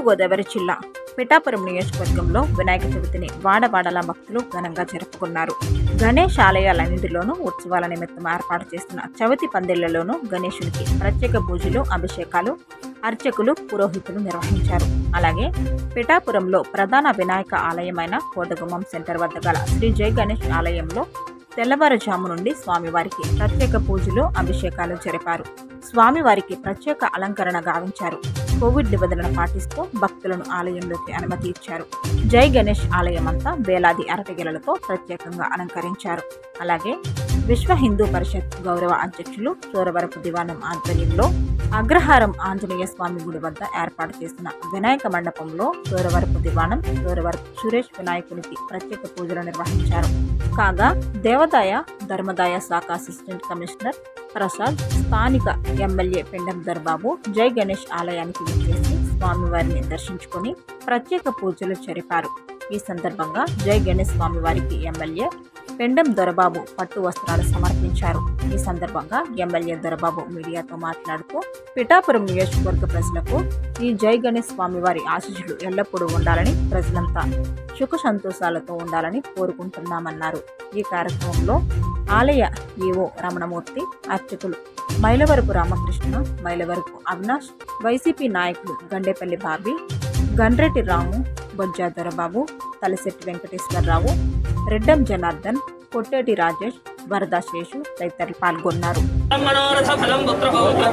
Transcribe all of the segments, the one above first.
తూర్పుగోదావరి జిల్లా పిఠాపురం నియోజకవర్గంలో వినాయక చవితిని వాడవాడల భక్తులు ఘనంగా జరుపుకున్నారు గణేష్ ఆలయాలన్నింటిలోనూ ఉత్సవాల నిమిత్తం ఏర్పాటు చేస్తున్న చవితి పందిళ్లలోనూ గణేశునికి ప్రత్యేక పూజలు అభిషేకాలు అర్చకులు పురోహితులు నిర్వహించారు అలాగే పిఠాపురంలో ప్రధాన వినాయక ఆలయమైన కోటగుమ్మం సెంటర్ వద్ద గల శ్రీ జై గణేష్ ఆలయంలో తెల్లవారుజాము నుండి స్వామివారికి ప్రత్యేక పూజలు అభిషేకాలు జరిపారు స్వామివారికి ప్రత్యేక అలంకరణ గావించారు కోవిడ్ నిబంధనలు పాటిస్తూ భక్తులను ఆలయంలోకి అనుమతి ఇచ్చారు జై గణేష్ ఆలయం అంతా వేలాది అరటిగెలలతో ప్రత్యేకంగా అలంకరించారు అలాగే విశ్వ హిందూ పరిషత్ గౌరవ అధ్యక్షులు చోరవరపు దివానం ఆధ్వర్యంలో అగ్రహారం ఆంజనేయ స్వామి గుడి వద్ద ఏర్పాటు చేసిన వినాయక మండపంలో చోరవరపు దివానం చోరవరపు సురేష్ వినాయకునికి ప్రత్యేక పూజలు నిర్వహించారు కాగా దేవదాయ ధర్మదాయ శాఖ అసిస్టెంట్ కమిషనర్ ప్రసాద్ స్థానిక ఎమ్మెల్యే పెండం దర్బాబు జై గణేష్ ఆలయానికి విచ్చేసి స్వామివారిని దర్శించుకొని ప్రత్యేక పూజలు జరిపారు ఈ సందర్భంగా జై గణేష్ స్వామివారికి ఎమ్మెల్యే పెండం దొరబాబు పట్టు వస్త్రాలు సమర్పించారు ఈ సందర్భంగా ఎమ్మెల్యే దొరబాబు మీడియాతో మాట్లాడుతూ పిఠాపురం నియోజకవర్గ ప్రజలకు ఈ జై గణేష్ స్వామివారి ఆశీస్సులు ఎల్లప్పుడూ ఉండాలని ప్రజలంతా సుఖ సంతోషాలతో ఉండాలని కోరుకుంటున్నామన్నారు ఈ కార్యక్రమంలో ఆలయ ఈవో రమణమూర్తి అర్చకులు మైలవరపు రామకృష్ణ మైలవరపు అవినాష్ వైసీపీ నాయకులు గండేపల్లి బాబీ గండ్రెడ్డి రాము బొజ్జా దొరబాబు తలశెట్టి వెంకటేశ్వరరావు రెడ్డం జనార్దన్ కొట్టేటి రాజేష్ వరదా శేషు తదితరులు పాల్గొన్నారు మనోరథ ఫలం పుత్ర పౌత్ర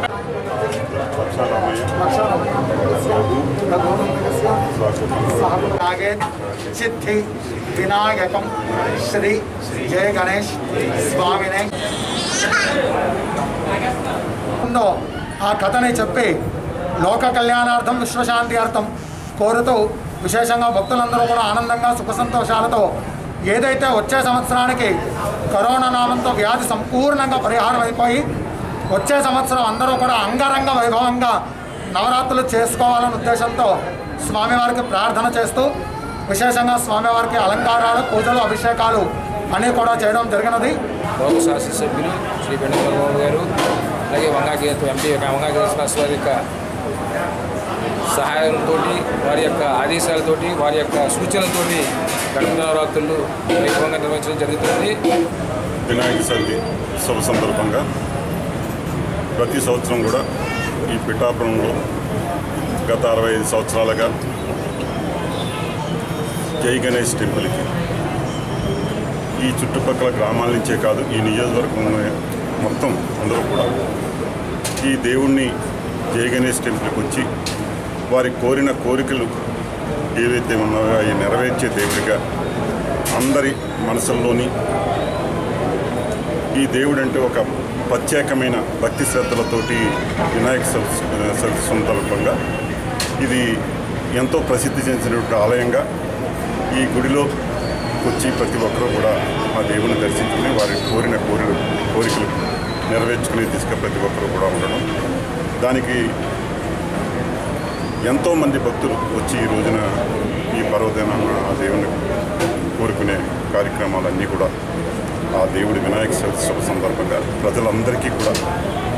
నాగే సిద్ధి వినాయకం శ్రీ జయ గణేష్ స్వామినే ఉందో ఆ కథని చెప్పి లోక కళ్యాణార్థం విశ్వశాంతి అర్థం కోరుతూ విశేషంగా భక్తులందరూ కూడా ఆనందంగా సుఖ సంతోషాలతో ఏదైతే వచ్చే సంవత్సరానికి కరోనా నామంతో వ్యాధి సంపూర్ణంగా పరిహారం అయిపోయి వచ్చే సంవత్సరం అందరూ కూడా అంగరంగ వైభవంగా నవరాత్రులు చేసుకోవాలనే ఉద్దేశంతో స్వామివారికి ప్రార్థన చేస్తూ విశేషంగా స్వామివారికి అలంకారాలు పూజలు అభిషేకాలు అన్నీ కూడా చేయడం జరిగినది లోక శాసన సభ్యులు శ్రీ వెంకటరావు గారు అలాగే వంగాగీత ఎంపీ వంగాగీత శ్రీనివాస్ వారి యొక్క సహాయంతో వారి యొక్క ఆదేశాలతోటి వారి యొక్క సూచనలతోటి గణపతి నవరాత్రులు వైభవంగా నిర్వహించడం జరుగుతుంది వినాయక చవితి శుభ సందర్భంగా ప్రతి సంవత్సరం కూడా ఈ పిఠాపురంలో గత అరవై ఐదు సంవత్సరాలుగా జై గణేష్ టెంపుల్కి ఈ చుట్టుపక్కల గ్రామాల నుంచే కాదు ఈ నియోజకవర్గం మొత్తం అందరూ కూడా ఈ దేవుణ్ణి జై గణేష్ టెంపుల్కి వచ్చి వారి కోరిన కోరికలు ఏవైతే ఉన్నాయో అవి నెరవేర్చే దేవుడిగా అందరి మనసుల్లోని ఈ దేవుడు అంటే ఒక ప్రత్యేకమైన భక్తి శ్రద్ధలతోటి వినాయక చవితి చవితి సందర్భంగా ఇది ఎంతో ప్రసిద్ధి చెందినటువంటి ఆలయంగా ఈ గుడిలో వచ్చి ప్రతి ఒక్కరూ కూడా ఆ దేవుని దర్శించుకుని వారి కోరిన కోరికలు కోరికలు నెరవేర్చుకునే దిశగా ప్రతి ఒక్కరూ కూడా ఉండడం దానికి ఎంతోమంది భక్తులు వచ్చి ఈ రోజున ఈ పర్వదినాన ఆ దేవుని కోరుకునే కార్యక్రమాలన్నీ కూడా ఆ దేవుడి వినాయక చవితి శుభ సందర్భంగా ప్రజలందరికీ కూడా